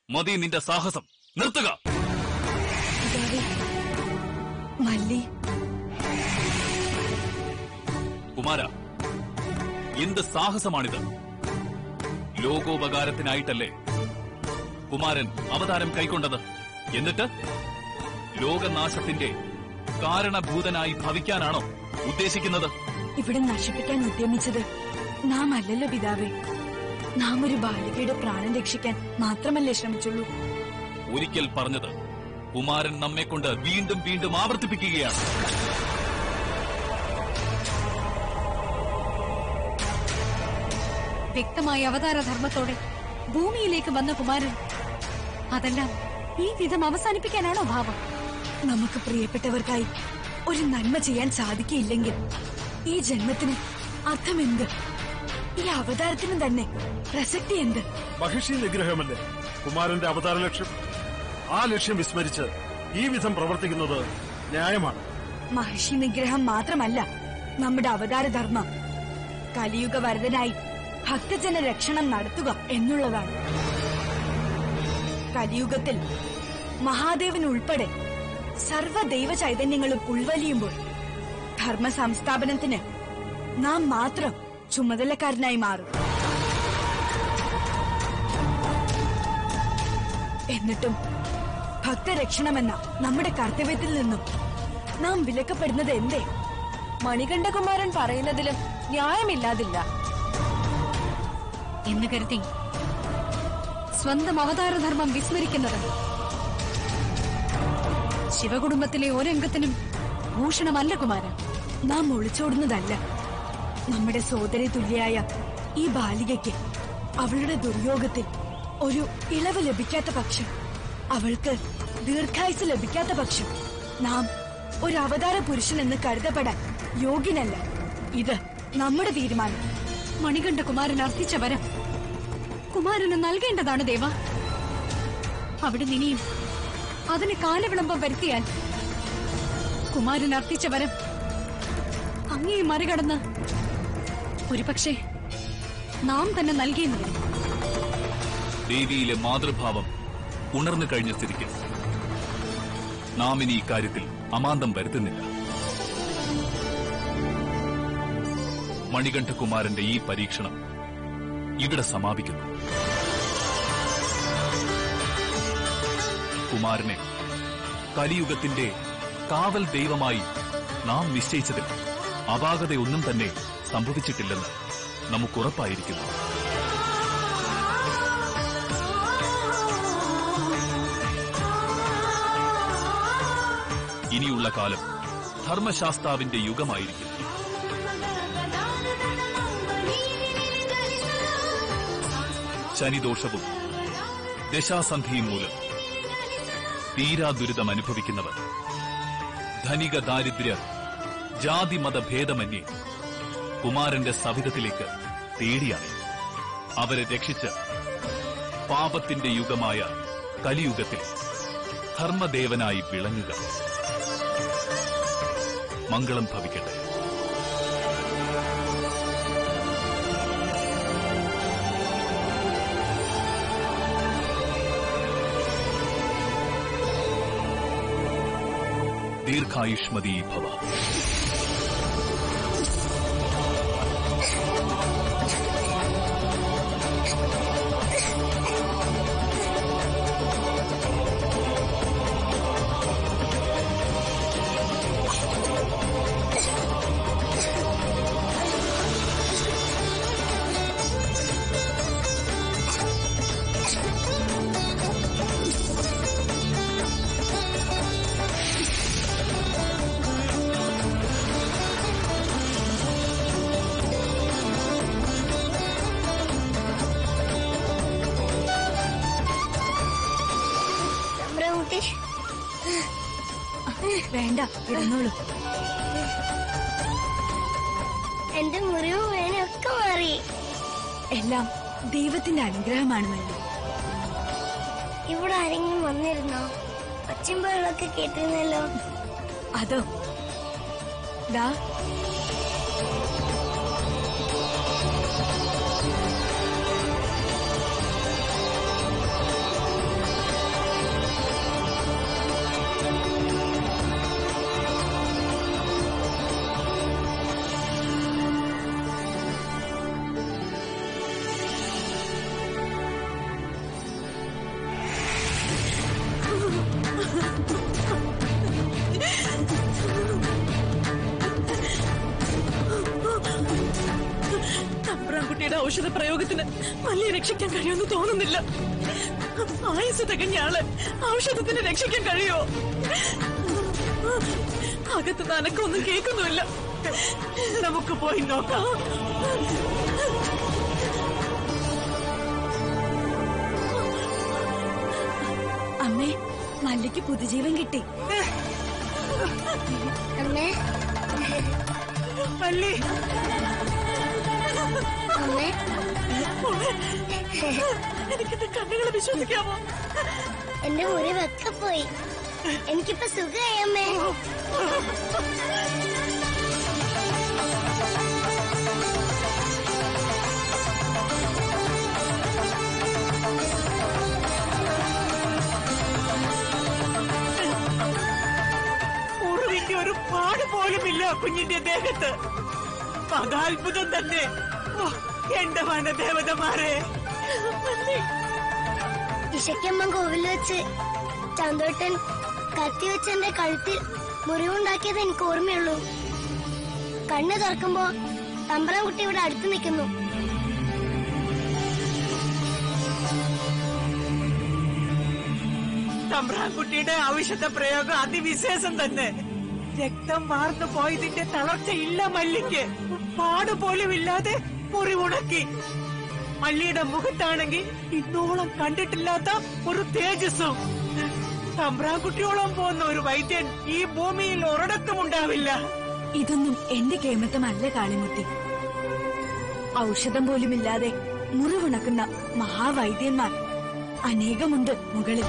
മതി നിന്റെ സാഹസം നിർത്തുക പിതാവേ മല്ലി കുമാര എന്ത് സാഹസമാണിത് ലോകോപകാരത്തിനായിട്ടല്ലേ കുമാരൻ അവതാരം കൈക്കൊണ്ടത് എന്നിട്ട് ലോകനാശത്തിന്റെ കാരണഭൂതനായി ഭവിക്കാനാണോ ഉദ്ദേശിക്കുന്നത് ഇവിടെ നശിപ്പിക്കാൻ ഉദ്യമിച്ചത് നാം അല്ലല്ലോ പിതാവേ നാം ഒരു ബാലികയുടെ പ്രാണൻ രക്ഷിക്കാൻ മാത്രമല്ലേ ശ്രമിച്ചുള്ളൂ ഒരിക്കൽ പറഞ്ഞത് കുമാരൻ നമ്മെക്കൊണ്ട് വീണ്ടും വീണ്ടും ആവർത്തിപ്പിക്കുകയാണ് വ്യക്തമായ അവതാരധർമ്മത്തോടെ ഭൂമിയിലേക്ക് വന്ന കുമാരൻ അതെല്ലാം ഈ വിധം അവസാനിപ്പിക്കാനാണോ ഭാവം നമുക്ക് പ്രിയപ്പെട്ടവർക്കായി ഒരു നന്മ ചെയ്യാൻ സാധിക്കില്ലെങ്കിൽ ഈ ജന്മത്തിന് അർത്ഥമെന്ത് ഈ അവതാരത്തിന് തന്നെ പ്രസക്തി എന്ത് മഹിഷി നിഗ്രഹമല്ലേ കുമാരന്റെ അവതാര ലക്ഷ്യം ആ ലക്ഷ്യം വിസ്മരിച്ച് ഈ വിധം പ്രവർത്തിക്കുന്നത് ന്യായമാണ് മഹർഷി നിഗ്രഹം മാത്രമല്ല നമ്മുടെ അവതാരധർമ്മം കലിയുഗ വരദനായി ഭക്തജന രക്ഷണം നടത്തുക എന്നുള്ളതാണ് കലിയുഗത്തിൽ മഹാദേവൻ ഉൾപ്പെടെ സർവ ദൈവ ചൈതന്യങ്ങളും ഉൾവലിയുമ്പോൾ ധർമ്മ സംസ്ഥാപനത്തിന് നാം മാത്രം ചുമതലക്കാരനായി മാറും എന്നിട്ടും ഭക്തരക്ഷണമെന്ന നമ്മുടെ കർത്തവ്യത്തിൽ നിന്നും നാം വിലക്കപ്പെടുന്നത് എന്തേ മണികണ്ഠകുമാരൻ പറയുന്നതിലും ന്യായമില്ലാതില്ല എന്ന് കരുതി സ്വന്തം അവതാരധർമ്മം വിസ്മരിക്കുന്നത് ശിവകുടുംബത്തിലെ ഒരംഗത്തിനും ഭൂഷണമല്ല കുമാരൻ നാം ഒളിച്ചോടുന്നതല്ല നമ്മുടെ സോദരി തുല്യായ ഈ ബാലികയ്ക്ക് അവളുടെ ദുര്യോഗത്തിൽ ഒരു ഇളവ് ലഭിക്കാത്ത പക്ഷം അവൾക്ക് ദീർഘായുസ് ലഭിക്കാത്ത പക്ഷം നാം ഒരു അവതാര പുരുഷൻ എന്ന് കരുതപ്പെടാൻ യോഗ്യനല്ല ഇത് നമ്മുടെ തീരുമാനം മണികണ്ഠ കുമാരൻ അർത്ഥിച്ച വരം കുമാരന് നൽകേണ്ടതാണ് ദേവ അവിടെ ഇനിയും അതിന് കാലവിളംബം വരുത്തിയാൽ കുമാരൻ അർത്ഥിച്ച വരം അങ്ങേ മറികടന്ന് ഒരുപക്ഷെ നാം തന്നെ നൽകിയെന്ന് വരും ദേവിയിലെ മാതൃഭാവം ഉണർന്നു കഴിഞ്ഞ സ്ഥിതിക്ക് നാം ഇനി ഇക്കാര്യത്തിൽ അമാന്തം വരുത്തുന്നില്ല മണികണ്ഠകുമാരന്റെ ഈ പരീക്ഷണം ഇവിടെ സമാപിക്കുന്നു കുമാരനെ കലിയുഗത്തിന്റെ കാവൽ ദൈവമായി നാം നിശ്ചയിച്ചതിൽ അപാകതയൊന്നും തന്നെ സംഭവിച്ചിട്ടില്ലെന്ന് നമുക്കുറപ്പായിരിക്കുന്നു ഇനിയുള്ള കാലം ധർമ്മശാസ്താവിന്റെ യുഗമായിരിക്കും ശനിദോഷവും ദശാസന്ധിയും മൂലം തീരാ ദുരിതം അനുഭവിക്കുന്നവർ ധനിക ദാരിദ്ര്യർ ജാതിമത ഭേദമന്യേ കുമാരന്റെ സവിധത്തിലേക്ക് തേടിയാണ് അവരെ രക്ഷിച്ച് പാപത്തിന്റെ യുഗമായ കലിയുഗത്തിൽ ധർമ്മദേവനായി വിളങ്ങുക മംഗളം ഭവിക്കട്ടെ ദീർഘായുഷ്മതി ഭവ ചമ്രകുട്ടി വേണ്ട ഇടന്നോളൂ എന്റെ മുറിവ് വേനൊക്കെ മാറി എല്ലാം ദൈവത്തിന്റെ അനുഗ്രഹമാണ് മല്ലി ഇവിടെ ആരെങ്കിലും വന്നിരുന്നോ ഒച്ചമ്പകളൊക്കെ കേട്ടിരുന്നല്ലോ അതോ ദാ തമ്പ്രാൻകുട്ടിയുടെ ഔഷധ പ്രയോഗത്തിന് മല്ലിയെ രക്ഷിക്കാൻ കഴിയുമെന്ന് തോന്നുന്നില്ല ആയുസ് തികഞ്ഞ ആള് ഔഷധത്തിന് രക്ഷിക്കാൻ കഴിയുമോ അകത്ത് നനക്കൊന്നും കേൾക്കുന്നുമില്ല നമുക്ക് പോയി നോക്കാം അമ്മേ മല്ലിക്ക് പുതുജീവൻ കിട്ടി അമ്മേ മല്ലി അമ്മേ എനിക്കെന്റെ കണ്ണുകളെ വിശ്വസിക്കാമോ എന്റെ മുറിവൊക്കെ പോയി എനിക്കിപ്പോ സുഖമായി അമ്മേ മുറിവിന്റെ ഒരു പാട് പോലുമില്ല കുഞ്ഞിന്റെ ദേഹത്ത് മഹാത്ഭുതം തന്നെ ഓ, എന്റെ വനദേവതമാരെ ഇഷയ്ക്കമ്മ കോവിൽ വെച്ച് ചന്തോട്ടൻ കത്തി വെച്ച് എന്റെ കഴുത്തിൽ മുറിവുണ്ടാക്കിയത് എനിക്ക് ഓർമ്മയുള്ളൂ കണ്ണ് തുറക്കുമ്പോ തമ്പ്രാൻകുട്ടി ഇവിടെ അടുത്ത് നിൽക്കുന്നു തമ്പ്രാൻകുട്ടിയുടെ ഔഷധ പ്രയോഗം അതിവിശേഷം തന്നെ രക്തം വാർന്നു പോയതിന്റെ തളർച്ചയില്ല മല്ലിക്ക് പാട് പോലും ഇല്ലാതെ മുറിവുണക്കി മല്ലിയുടെ മുഖത്താണെങ്കിൽ ഇന്നോളം കണ്ടിട്ടില്ലാത്ത ഒരു തേജസ്സും തമ്പ്രാൻകുട്ടിയോളം പോകുന്ന ഒരു വൈദ്യൻ ഈ ഭൂമിയിൽ ഒരിടത്തും ഉണ്ടാവില്ല ഇതൊന്നും എന്റെ കേമത്തമല്ല കാളിമുത്തി ഔഷധം പോലുമില്ലാതെ മുറിവുണക്കുന്ന മഹാവൈദ്യന്മാർ അനേകമുണ്ട് മുകളിൽ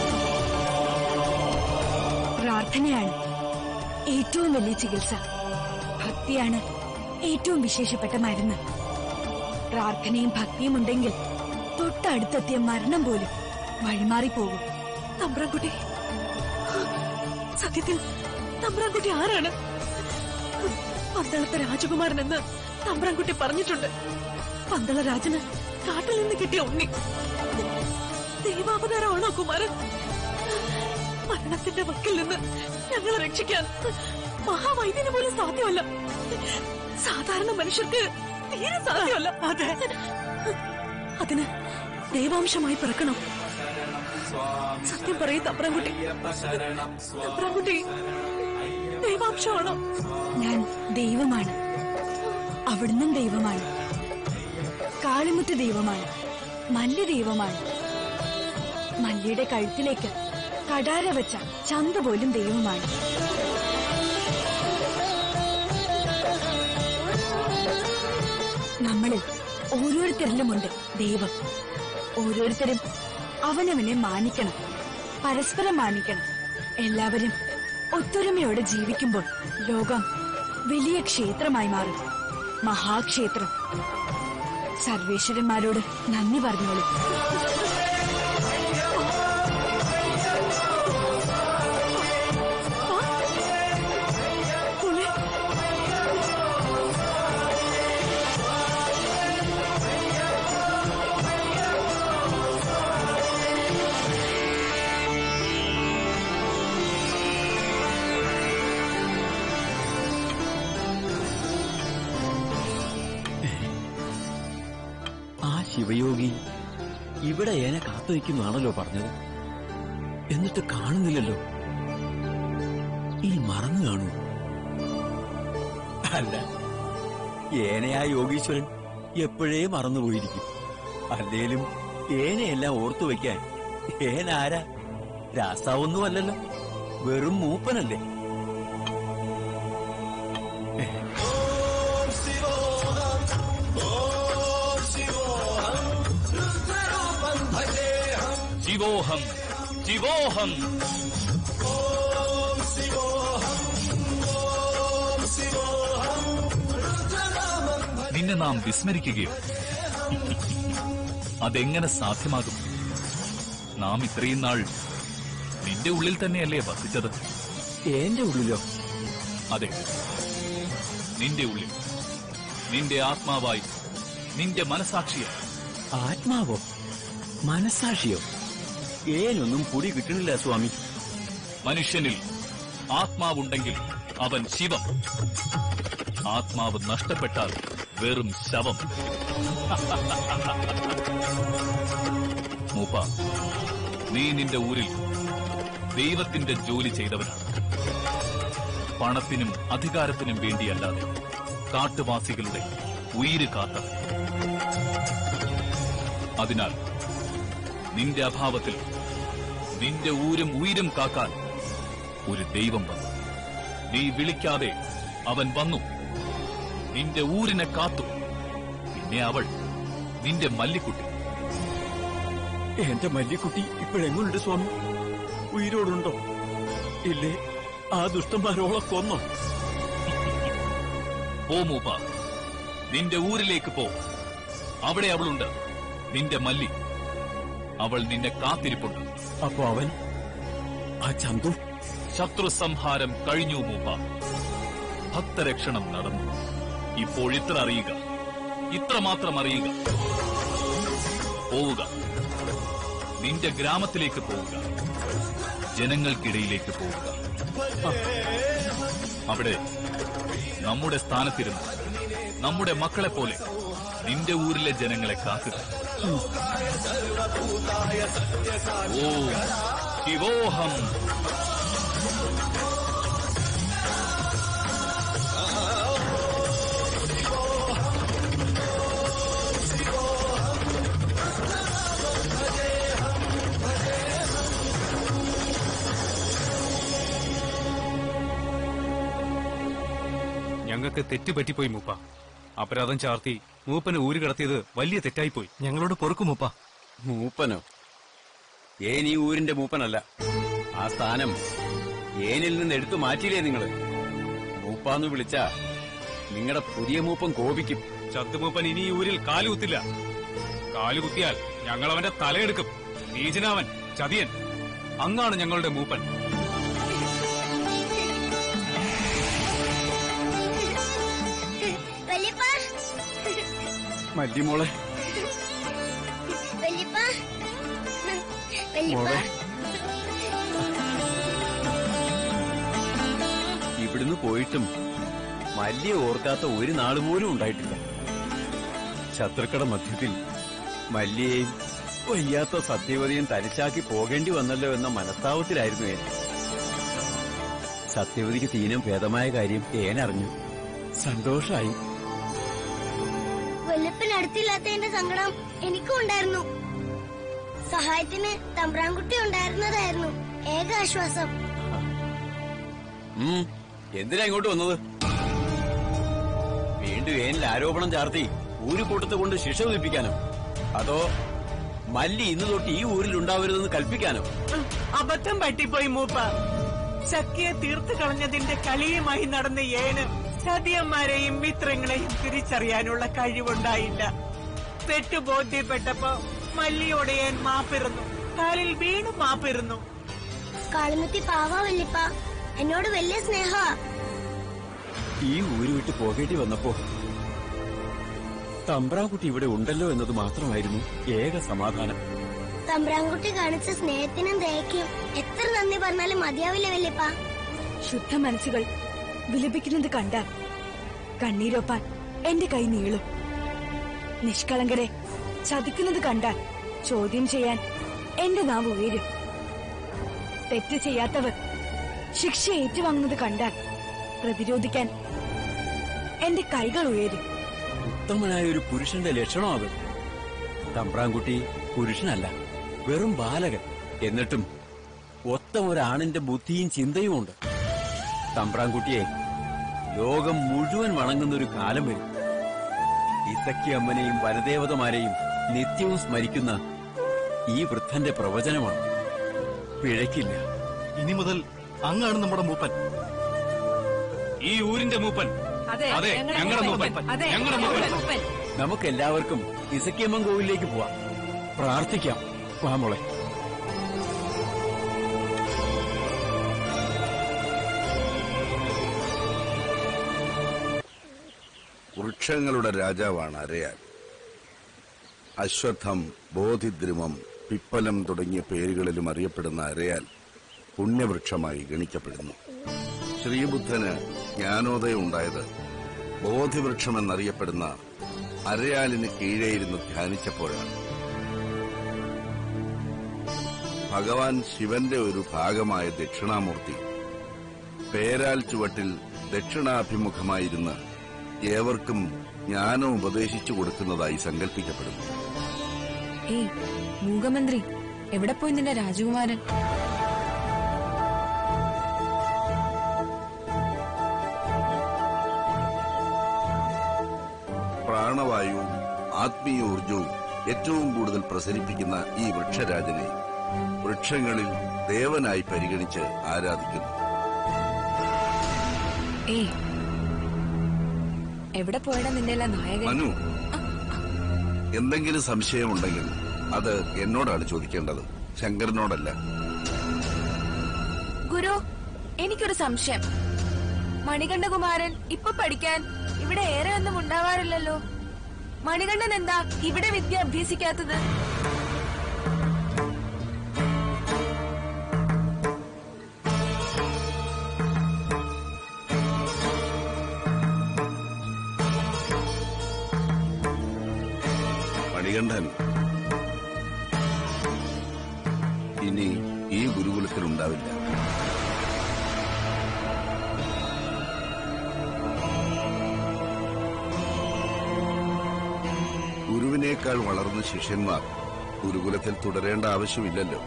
പ്രാർത്ഥനയാണ് ഏറ്റവും വലിയ ചികിത്സ ഭക്തിയാണ് ഏറ്റവും വിശേഷപ്പെട്ട മരുന്ന് പ്രാർത്ഥനയും ഭക്തിയും ഉണ്ടെങ്കിൽ തൊട്ടടുത്തെത്തിയ മരണം പോലും വഴിമാറിപ്പോകും തമ്പ്രാൻകുട്ടി സത്യത്തിൽ തമ്പ്രാൻകുട്ടി ആരാണ് പന്തളത്തെ രാജകുമാരൻ എന്ന് തമ്പ്രാൻകുട്ടി പറഞ്ഞിട്ടുണ്ട് പന്തള രാജന് കാട്ടിൽ നിന്ന് കിട്ടിയ ഉണ്ണി ദൈവാവതാരമാണോ കുമാരൻ മരണത്തിന്റെ വക്കിൽ നിന്ന് ഞങ്ങളെ രക്ഷിക്കാൻ മഹാവൈദ്യന് പോലും സാധ്യമല്ല സാധാരണ മനുഷ്യർക്ക് തീരെ സാധ്യമല്ല അതെ അതിന് ദൈവാംശമായി പിറക്കണം സത്യം പറയും തമ്പ്രാൻകുട്ടി തമ്പ്രാൻകുട്ടി ദൈവാംശമാണോ ഞാൻ ദൈവമാണ് അവിടുന്നും ദൈവമാണ് കാളിമുത്ത് ദൈവമാണ് മല്ലി ദൈവമാണ് മല്ലിയുടെ കഴുത്തിലേക്ക് കടാര വെച്ച ചന്ത പോലും ദൈവമാണ് നമ്മളിൽ ഓരോരുത്തരിലുമുണ്ട് ദൈവം ഓരോരുത്തരും അവനവനെ മാനിക്കണം പരസ്പരം മാനിക്കണം എല്ലാവരും ഒത്തൊരുമയോടെ ജീവിക്കുമ്പോൾ ലോകം വലിയ ക്ഷേത്രമായി മാറും മഹാക്ഷേത്രം സർവേശ്വരന്മാരോട് നന്ദി പറഞ്ഞോളൂ മോളെ, ആ ശിവയോഗി ഇവിടെ ഏനെ കാത്തു നിൽക്കുന്നാണല്ലോ പറഞ്ഞത് എന്നിട്ട് കാണുന്നില്ലല്ലോ ഇനി മറന്നു കാണൂ അല്ല ഏനയാ യോഗീശ്വരൻ എപ്പോഴേ മറന്നുപോയിരിക്കും അല്ലേലും ഏനയെല്ലാം ഓർത്തു വയ്ക്കാൻ ഏനാരാ രാസാവൊന്നുമല്ലല്ലോ വെറും മൂപ്പനല്ലേ ശിവോഹം ശിവോഹം നിന്നെ നാം വിസ്മരിക്കുകയോ അതെങ്ങനെ സാധ്യമാകും നാം ഇത്രയും നാൾ നിന്റെ ഉള്ളിൽ തന്നെയല്ലേ വസിച്ചത് ഏന്റെ ഉള്ളിലോ അതെ നിന്റെ ഉള്ളിൽ നിന്റെ ആത്മാവായി നിന്റെ മനസാക്ഷിയായി ആത്മാവോ മനസാക്ഷിയോ ഏനൊന്നും പുടി കിട്ടണില്ല സ്വാമി മനുഷ്യനിൽ ആത്മാവുണ്ടെങ്കിൽ അവൻ ശിവം ആത്മാവ് നഷ്ടപ്പെട്ടാൽ വെറും ശവം മൂപ്പ നീ നിന്റെ ഊരിൽ ദൈവത്തിന്റെ ജോലി ചെയ്തവനാണ് പണത്തിനും അധികാരത്തിനും വേണ്ടിയല്ലാതെ കാട്ടുവാസികളുടെ ഉയിര് കാത്തവൻ അതിനാൽ നിന്റെ അഭാവത്തിൽ നിന്റെ ഊരും ഉയിരും കാക്കാൻ ഒരു ദൈവം വന്നു നീ വിളിക്കാതെ അവൻ വന്നു നിന്റെ ഊരിനെ കാത്തു പിന്നെ അവൾ നിന്റെ മല്ലിക്കുട്ടി എന്റെ മല്ലിക്കുട്ടി ഇപ്പോഴെങ്ങുണ്ട് സ്വാമി ഉയിരോടുണ്ടോ ഇല്ലേ ആ ദുഷ്ടന്മാരോളെ കൊന്നോ പോ മൂപ്പ നിന്റെ ഊരിലേക്ക് പോ അവിടെ അവളുണ്ട് നിന്റെ മല്ലി അവൾ നിന്നെ കാത്തിരിപ്പുണ്ട് അപ്പൊ അവൻ ആ ചന്തു ശത്രു സംഹാരം കഴിഞ്ഞു മൂപ്പ ഭക്തരക്ഷണം നടന്നു ഇപ്പോൾ ഇത്ര അറിയുക ഇത്ര മാത്രം അറിയുക പോവുക നിന്റെ ഗ്രാമത്തിലേക്ക് പോവുക ജനങ്ങൾക്കിടയിലേക്ക് പോവുക അവിടെ നമ്മുടെ സ്ഥാനത്തിരുന്ന് നമ്മുടെ മക്കളെ പോലെ നിന്റെ ഊരിലെ ജനങ്ങളെ കാക്കുക ഓ ശിവോഹം ഞങ്ങൾക്ക് തെറ്റുപറ്റിപ്പോയി മൂപ്പ അപരാധം ചാർത്തി മൂപ്പന് ഊര് കടത്തിയത് വലിയ തെറ്റായിപ്പോയി ഞങ്ങളോട് പൊറുക്കും മൂപ്പ മൂപ്പനോ ഏൻ ഈ ഊരിന്റെ മൂപ്പനല്ല ആ സ്ഥാനം ഏനിൽ നിന്ന് എടുത്തു മാറ്റിയില്ലേ നിങ്ങള് മൂപ്പാന്ന് വിളിച്ച നിങ്ങളുടെ പുതിയ മൂപ്പൻ കോപിക്കും ചത്തുമൂപ്പൻ ഇനി ഈ ഊരിൽ കാലുകുത്തില്ല കാലുകുത്തിയാൽ ഞങ്ങൾ അവന്റെ തലയെടുക്കും നീചനാവൻ ചതിയൻ അങ്ങാണ് ഞങ്ങളുടെ മൂപ്പൻ വല്യപ്പ മല്ലിമോളെ വല്യപ്പ വല്യപ്പ മോളെ. ഇവിടുന്ന് പോയിട്ടും മല്ലിയെ ഓർക്കാത്ത ഒരു നാള് പോലും ഉണ്ടായിട്ടില്ല ശത്രുക്കളുടെ മധ്യത്തിൽ മല്ലിയെയും വയ്യാത്ത സത്യവതിയും തനിച്ചാക്കി പോകേണ്ടി വന്നല്ലോ എന്ന മനസ്താവത്തിലായിരുന്നു ഏൻ സത്യവതിക്ക് തീനം ഭേദമായ കാര്യം ഏനറിഞ്ഞു സന്തോഷായി വല്യപ്പൻ അടുത്തില്ലാത്തതിന്റെ സങ്കടം എനിക്കും ഉണ്ടായിരുന്നു സഹായത്തിന് തമ്പ്രാൻകുട്ടി ഉണ്ടായിരുന്നതായിരുന്നു ഏക ആശ്വാസം ഉം, എന്തിനാ ഇങ്ങോട്ട് വന്നത് വീണ്ടും ഏനിൽ ആരോപണം ചാർത്തി ഊരുകൂട്ടത്തെ കൊണ്ട് ശിക്ഷ വിധിപ്പിക്കാനോ അതോ മല്ലി ഇന്ന് തൊട്ട് ഈ ഊരിൽ ഉണ്ടാവരുതെന്ന് കൽപ്പിക്കാനോ അബദ്ധം പറ്റിപ്പോയി മൂപ്പ ശക്തിയെ തീർത്തു കളഞ്ഞതിന്റെ കളിയുമായി നടന്ന ഏന് സതിയന്മാരെയും മിത്രങ്ങളെയും തിരിച്ചറിയാനുള്ള കഴിവുണ്ടായില്ല തെറ്റു ബോധ്യപ്പെട്ടപ്പോ മല്ലിയോടെ ഞാൻ മാപ്പിരുന്നു കാലിൽ വീണു മാപ്പിരുന്നു കാളിമുത്തി പാവ വല്യപ്പ എന്നോട് വലിയ സ്നേഹമാ ഈ ഊര് വിട്ട് പോകേണ്ടി വന്നപ്പോ തമ്പ്രാൻകുട്ടി ഇവിടെ ഉണ്ടല്ലോ എന്നത് മാത്രമായിരുന്നു ഏക സമാധാനം തമ്പ്രാൻകുട്ടി കാണിച്ച സ്നേഹത്തിനും ദയക്കും എത്ര നന്ദി പറഞ്ഞാലും മതിയാവില്ല വല്യപ്പ ശുദ്ധ മനസ്സുകൾ വിലപിക്കുന്നത് കണ്ടാൽ കണ്ണീരൊപ്പാൻ എന്റെ കൈ നീളും നിഷ്കളങ്കരെ ചതിക്കുന്നത് കണ്ടാൽ ചോദ്യം ചെയ്യാൻ എന്റെ നാവ് ഉയരും തെറ്റ് ചെയ്യാത്തവർ ശിക്ഷ ഏറ്റുവാങ്ങുന്നത് കണ്ടാൽ പ്രതിരോധിക്കാൻ എന്റെ കൈകൾ ഉയരും ഉത്തമനായ ഒരു പുരുഷന്റെ ലക്ഷണം അത് തമ്പ്രാൻകുട്ടി പുരുഷനല്ല വെറും ബാലകൻ എന്നിട്ടും ഒത്ത ഒരാണിന്റെ ബുദ്ധിയും ചിന്തയും ഉണ്ട് തമ്പ്രാൻകുട്ടിയെ ലോകം മുഴുവൻ വണങ്ങുന്ന ഒരു കാലം വരും ഇസക്കി അമ്മനെയും വനദേവതമാരെയും നിത്യവും സ്മരിക്കുന്ന ഈ വൃദ്ധന്റെ പ്രവചനമാണ് പിഴയ്ക്കില്ല ഇനി മുതൽ അങ്ങാണ് നമ്മുടെ മൂപ്പൻ ഈ ഊരിന്റെ മൂപ്പൻ അതെ ഞങ്ങളുടെ മൂപ്പൻ ഞങ്ങളുടെ മൂപ്പൻ നമുക്കെല്ലാവർക്കും ഇസക്കിയമ്മൻ കോവിലേക്ക് പോവാം പ്രാർത്ഥിക്കാം വാ മോളെ വൃക്ഷങ്ങളുടെ രാജാവാണ് അരയാൽ അശ്വത്ഥം ബോധിദ്രുമം പിപ്പലം തുടങ്ങിയ പേരുകളിലും അറിയപ്പെടുന്ന അരയാൽ പുണ്യവൃക്ഷമായി ഗണിക്കപ്പെടുന്നു ശ്രീബുദ്ധന് ജ്ഞാനോദയം ഉണ്ടായത് ബോധിവൃക്ഷം എന്നറിയപ്പെടുന്ന അരയാലിന് കീഴെയിരുന്ന് ധ്യാനിച്ചപ്പോഴാണ് ഭഗവാൻ ശിവന്റെ ഒരു ഭാഗമായ ദക്ഷിണാമൂർത്തി പേരാൽ ചുവട്ടിൽ ദക്ഷിണാഭിമുഖമായിരുന്ന് ഏവർക്കും ജ്ഞാനം ഉപദേശിച്ചു കൊടുക്കുന്നതായി സങ്കല്പിക്കപ്പെടുന്നു ഏയ് മൂകമന്ത്രി എവിടെ പോയി നിന്റെ രാജകുമാരൻ പ്രാണവായുവും ആത്മീയ ഊർജവും ഏറ്റവും കൂടുതൽ പ്രസരിപ്പിക്കുന്ന ഈ വൃക്ഷരാജനെ വൃക്ഷങ്ങളിൽ ദേവനായി പരിഗണിച്ച് ആരാധിക്കുന്നു ഏയ് എവിടെ പോയടാ നിന്റെ എല്ലാം നായകൻ മനു എന്തെങ്കിലും സംശയമുണ്ടെങ്കിൽ അത് എന്നോടാണ് ചോദിക്കേണ്ടത് ശങ്കരനോടല്ല ഗുരു എനിക്കൊരു സംശയം മണികണ്ഠകുമാരൻ ഇപ്പൊ പഠിക്കാൻ ഇവിടെ ഏറെ ഒന്നും ഉണ്ടാവാറില്ലല്ലോ മണികണ്ഠൻ എന്താ ഇവിടെ വിദ്യ അഭ്യസിക്കാത്തത് മണികണ്ഠൻ ഇനി ഈ ഗുരുകുലത്തിൽ ഉണ്ടാവില്ല ഗുരുവിനേക്കാൾ വളർന്ന ശിഷ്യന്മാർ ഗുരുകുലത്തിൽ തുടരേണ്ട ആവശ്യമില്ലല്ലോ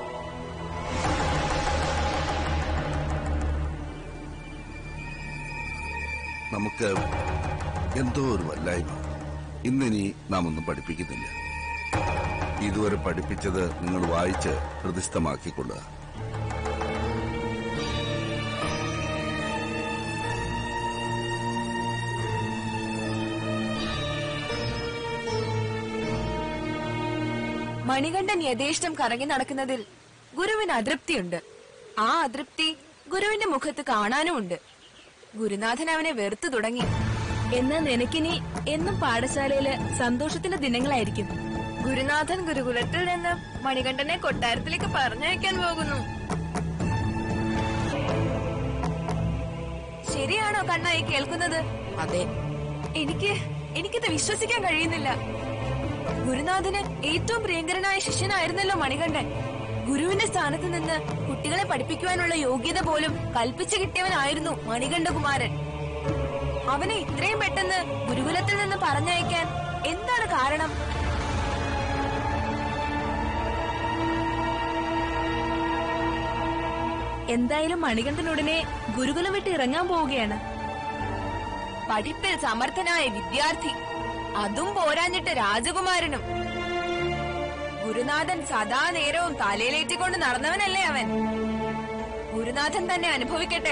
നമുക്ക് എന്തോ ഒരു വല്ലായ്മ ഇന്നിനി നാം ഒന്നും പഠിപ്പിക്കുന്നില്ല ഇതുവരെ പഠിപ്പിച്ചത് നിങ്ങൾ വായിച്ച് ഹൃദിസ്ഥമാക്കിക്കൊള്ളുക മണികണ്ഠൻ യഥേഷ്ടം കറങ്ങി നടക്കുന്നതിൽ ഗുരുവിന് അതൃപ്തിയുണ്ട് ആ അതൃപ്തി ഗുരുവിന്റെ മുഖത്ത് കാണാനുമുണ്ട് ഗുരുനാഥൻ അവനെ വെറുത്തു തുടങ്ങി എന്നാ നിനക്കിനി എന്നും പാഠശാലയില് സന്തോഷത്തിന്റെ ദിനങ്ങളായിരിക്കും ഗുരുനാഥൻ ഗുരുകുലത്തിൽ നിന്ന് മണികണ്ഠനെ കൊട്ടാരത്തിലേക്ക് പറഞ്ഞയക്കാൻ പോകുന്നു ശരിയാണോ കണ്ണായി കേൾക്കുന്നത് അതെ എനിക്ക് എനിക്കിത് വിശ്വസിക്കാൻ കഴിയുന്നില്ല ഗുരുനാഥന് ഏറ്റവും പ്രിയങ്കരനായ ശിഷ്യനായിരുന്നല്ലോ മണികണ്ഠൻ ഗുരുവിന്റെ സ്ഥാനത്ത് നിന്ന് കുട്ടികളെ പഠിപ്പിക്കുവാനുള്ള യോഗ്യത പോലും കൽപ്പിച്ചു കിട്ടിയവനായിരുന്നു മണികണ്ഠകുമാരൻ അവനെ ഇത്രയും പെട്ടെന്ന് ഗുരുകുലത്തിൽ നിന്ന് പറഞ്ഞയക്കാൻ എന്താണ് കാരണം എന്തായാലും മണികണ്ഠൻ ഉടനെ ഗുരുകുലം വിട്ട് ഇറങ്ങാൻ പോവുകയാണ് പഠിപ്പിൽ സമർത്ഥനായ വിദ്യാർത്ഥി അതും പോരാഞ്ഞിട്ട് രാജകുമാരനും ഗുരുനാഥൻ സദാ നേരവും തലയിലേറ്റിക്കൊണ്ട് നടന്നവനല്ലേ അവൻ ഗുരുനാഥൻ തന്നെ അനുഭവിക്കട്ടെ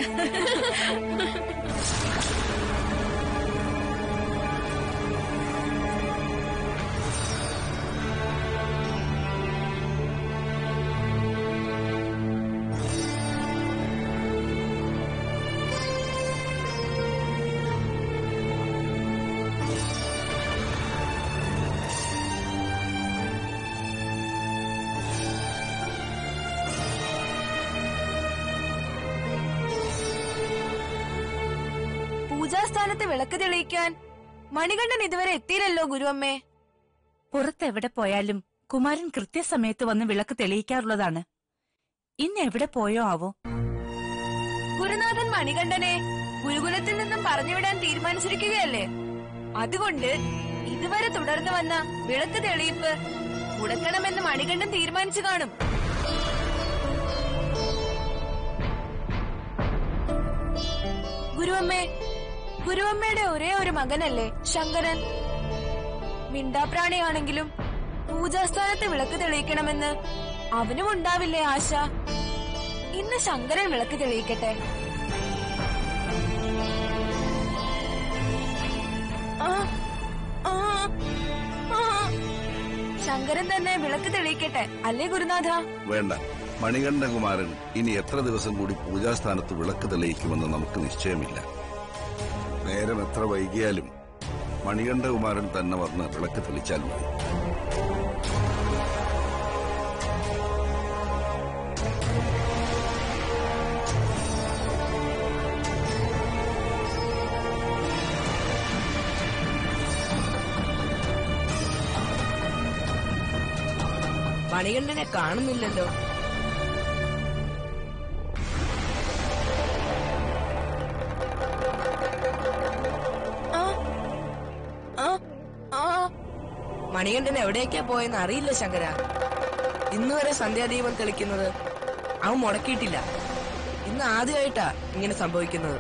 പൂജാസ്ഥാനത്ത് വിളക്ക് തെളിയിക്കാൻ മണികണ്ഠൻ ഇതുവരെ എത്തിയില്ലല്ലോ ഗുരുവമ്മേ പുറത്തെവിടെ പോയാലും കുമാരൻ കൃത്യസമയത്ത് വന്ന് വിളക്ക് തെളിയിക്കാറുള്ളതാണ് ഇന്ന് എവിടെ പോയോ ആവോ ഗുരുനാഥൻ മണികണ്ഠനെ ഗുരുകുലത്തിൽ നിന്നും പറഞ്ഞുവിടാൻ തീരുമാനിച്ചിരിക്കുകയല്ലേ അതുകൊണ്ട് ഇതുവരെ തുടർന്നു വന്ന വിളക്ക് തെളിയിപ്പ് മുടക്കണമെന്ന് മണികണ്ഠൻ തീരുമാനിച്ചു കാണും ഗുരുവമ്മേ ഗുരുവമ്മയുടെ ഒരേ ഒരു മകനല്ലേ ശങ്കരൻ മിണ്ടാപ്രാണിയാണെങ്കിലും പൂജാസ്ഥാനത്ത് വിളക്ക് തെളിയിക്കണമെന്ന് അവനും ഉണ്ടാവില്ലേ ആശ ഇന്ന് ശങ്കരൻ വിളക്ക് തെളിയിക്കട്ടെ ആ, ആ, ആ. ശങ്കരൻ തന്നെ വിളക്ക് തെളിയിക്കട്ടെ അല്ലേ ഗുരുനാഥ വേണ്ട മണികണ്ഠകുമാരൻ ഇനി എത്ര ദിവസം കൂടി പൂജാസ്ഥാനത്ത് വിളക്ക് തെളിയിക്കുമെന്ന് നമുക്ക് നിശ്ചയമില്ല നേരം എത്ര വൈകിയാലും മണികണ്ഠകുമാരൻ തന്നെ വന്ന് വിളക്ക് തെളിച്ചാൽ മതി മണികണ്ഠനെ കാണുന്നില്ലല്ലോ ആ, ആ, ആ. മണികണ്ഠൻ എവിടേക്കാ പോയെന്ന് അറിയില്ല ശങ്കര ഇന്നുവരെ സന്ധ്യാദീപം തെളിക്കുന്നത് അവൻ മുടക്കിയിട്ടില്ല ഇന്ന് ആദ്യമായിട്ടാ ഇങ്ങനെ സംഭവിക്കുന്നത്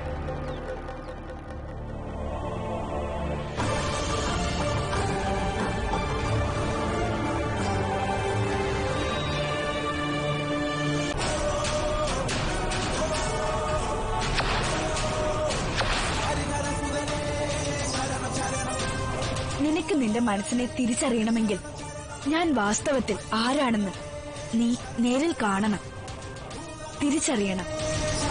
നിനക്ക് നിന്റെ മനസ്സിനെ തിരിച്ചറിയണമെങ്കിൽ ഞാൻ വാസ്തവത്തിൽ ആരാണെന്ന് നീ നേരിൽ കാണണം തിരിച്ചറിയണം